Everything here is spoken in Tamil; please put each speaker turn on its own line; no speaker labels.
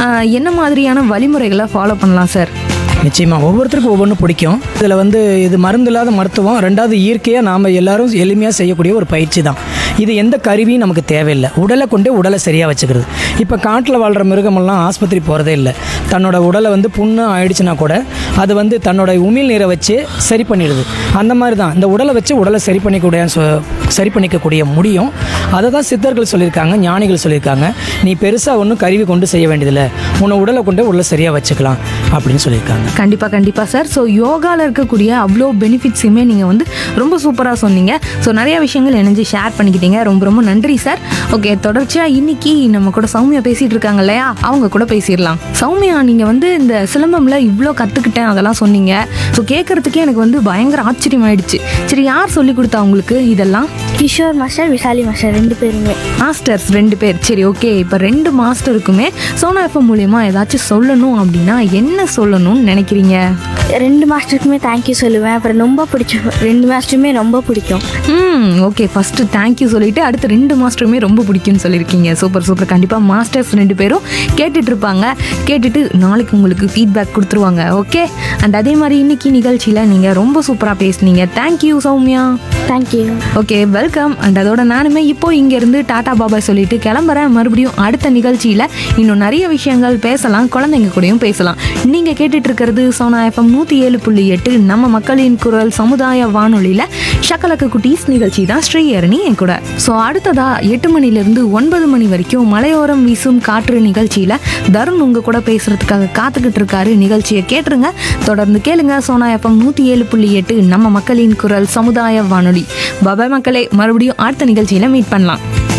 ஆஹ், என்ன மாதிரியான வழிமுறைகளை ஃபாலோ பண்ணலாம் சார்
நிச்சயமா ஒவ்வொருத்தருக்கும் ஒவ்வொன்றும் பிடிக்கும் இதில் வந்து இது மருந்து இல்லாத மருத்துவம் ரெண்டாவது இயற்கையாக நாம் எல்லாரும் எளிமையாக செய்யக்கூடிய ஒரு பயிற்சி தான் இது எந்த கருவியும் நமக்கு தேவையில்லை உடலை கொண்டு உடலை சரியாக வச்சுக்கிறது இப்போ காட்டில் வாழ்கிற மிருகமெல்லாம் ஆஸ்பத்திரி போகிறதே இல்லை தன்னோட உடலை வந்து புண்ணு ஆயிடுச்சுன்னா கூட அது வந்து தன்னோட உமிழ் நீரை வச்சு சரி பண்ணிடுது அந்த மாதிரி தான் இந்த உடலை வச்சு உடலை சரி பண்ணிக்கூடிய சொ- சரி பண்ணிக்கக்கூடிய முடியும் அதை தான் சித்தர்கள் சொல்லியிருக்காங்க ஞானிகள் சொல்லியிருக்காங்க நீ பெருசாக ஒன்றும் கருவி கொண்டு செய்ய வேண்டியதில்லை உன்னை உடலை கொண்டு உடலை சரியாக வச்சுக்கலாம் அப்படின்னு சொல்லியிருக்காங்க
கண்டிப்பாக கண்டிப்பாக சார் ஸோ யோகாவில் இருக்கக்கூடிய அவ்வளோ பெனிஃபிட்ஸுமே நீங்கள் வந்து ரொம்ப சூப்பராக சொன்னீங்க ஸோ நிறைய விஷயங்கள் இணைஞ்சு ஷேர் பண்ணிக்கிட்டீங்க ரொம்ப ரொம்ப நன்றி சார் ஓகே தொடர்ச்சியாக இன்னைக்கு நம்ம கூட சௌமியா பேசிகிட்டு இருக்காங்க இல்லையா அவங்க கூட பேசிடலாம் சௌமியா நீங்கள் வந்து இந்த சிலம்பம்ல இவ்வளோ கற்றுக்கிட்டேன் அதெல்லாம் சொன்னீங்க ஸோ கேட்குறதுக்கே எனக்கு வந்து பயங்கர ஆச்சரியமாயிடுச்சு சரி யார் சொல்லி கொடுத்தா உங்களுக்கு இதெல்லாம்
கிஷோர் மாஸ்டர் விசாலி மாஸ்டர் ரெண்டு பேருமே
மாஸ்டர்ஸ் ரெண்டு பேர் சரி ஓகே இப்போ ரெண்டு மாஸ்டருக்குமே சோனா எஃப்எம் மூலியமா ஏதாச்சும் சொல்லணும் அப்படின்னா என்ன சொல்லணும்னு நினைக்கிறீங்க
ரெண்டு மாஸ்டருக்குமே தேங்க்யூ சொல்லுவேன் அப்புறம் ரொம்ப பிடிச்ச ரெண்டு மாஸ்டருமே ரொம்ப பிடிக்கும்
ம் ஓகே ஃபஸ்ட்டு தேங்க்யூ சொல்லிட்டு அடுத்து ரெண்டு மாஸ்டருமே ரொம்ப பிடிக்கும்னு சொல்லியிருக்கீங்க சூப்பர் சூப்பர் கண்டிப்பாக மாஸ்டர்ஸ் ரெண்டு பேரும் கேட்டுட்டு இருப்பாங்க கேட்டுட்டு நாளைக்கு உங்களுக்கு ஃபீட்பேக் கொடுத்துருவாங்க ஓகே அண்ட் அதே மாதிரி இன்னைக்கு நிகழ்ச்சியில் நீங்கள் ரொம்ப சூப்பராக பேசுனீங்க thank you Soumya
thank you
okay welcome and அதோட நானுமே இப்போ இங்கேருந்து டாடா பாபாய் சொல்லிட்டு கிளம்புறேன் மறுபடியும் அடுத்த நிகழ்ச்சியில் இன்னும் நிறைய விஷயங்கள் பேசலாம் குழந்தைங்க கூடயும் பேசலாம் நீங்கள் கேட்டுட்டு இருக்கிறது சோனா எஃப்எம் நூற்றி ஏழு புள்ளி எட்டு நம்ம மக்களின் குரல் சமுதாய வானொலியில் ஷக்கலக்க குட்டீஸ் நிகழ்ச்சி தான் ஸ்ரீஹரணி என் கூட ஸோ அடுத்ததா எட்டு மணிலேருந்து ஒன்பது மணி வரைக்கும் மலையோரம் வீசும் காற்று நிகழ்ச்சியில் தருண் உங்கள் கூட பேசுறதுக்காக காத்துக்கிட்டு இருக்காரு நிகழ்ச்சியை கேட்டுருங்க தொடர்ந்து கேளுங்க சோனா எஃப்எம் நூற்றி ஏழு புள்ளி எட்டு நம்ம மக்களின் குரல் சமுதாய வானொலி பாபாய் மக்களே மறுபடியும் அடுத்த நிகழ்ச்சியில் மீட் பண்ணலாம்